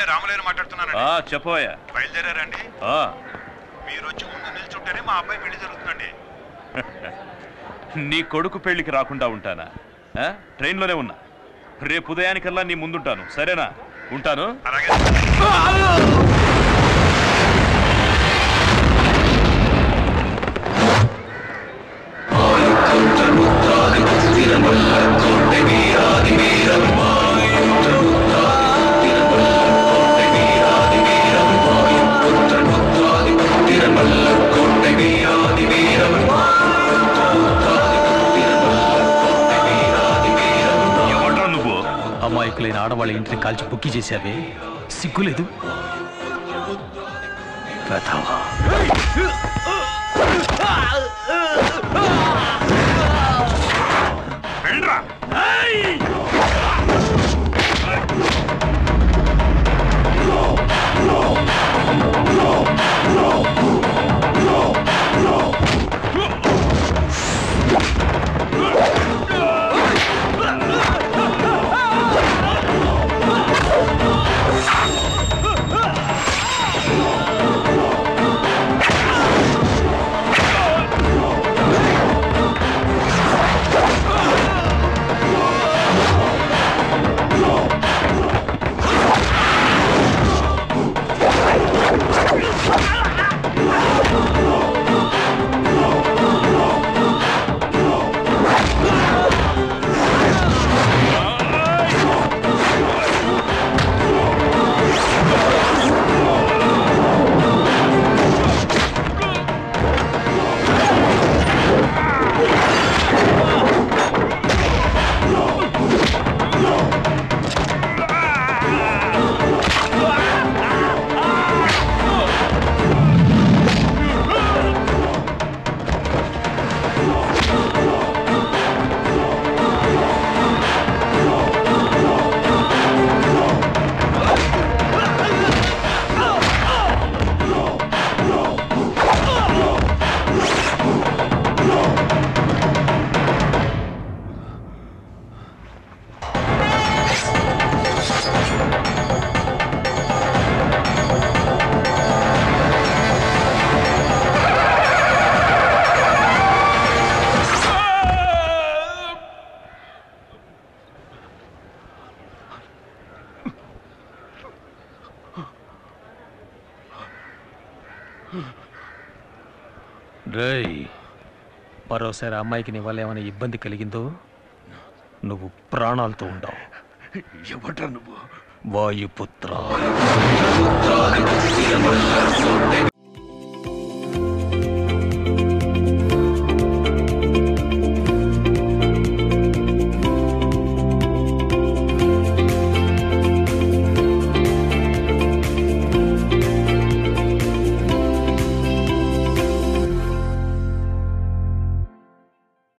MLA రామలేరు మాట్లాడుతున్నానండి ఆ, చెప్పవయ్యా బయలుదేరారండి ఆ, మీరు వచ్చి ముందు నిల్చుంటేనే మా అబ్బాయి పెళ్లి జరుగుతుందండి నీ కొడుకు పెళ్లికి రాకుండా ఉంటానా ఆ? ట్రైన్లోనే ఉన్నా రేపు ఉదయానికల్లా నీ ముందుంటాను సరేనా ఉంటాను అలాగే ఎవడ్రా నువ్వు అమాయకులైన ఆడవాళ్ళ ఇంటిని కాల్చి బుక్కి చేశావే సిగ్గులేదు వెధవా. వెళ్ళరా రేయ్ మరోసారి ఆ అమ్మాయికి నీ వల్ల ఏమైనా ఇబ్బంది కలిగిందో నువ్వు ప్రాణాలతో ఉండవు ఎవడ్రా నువ్వు వాయుపుత్ర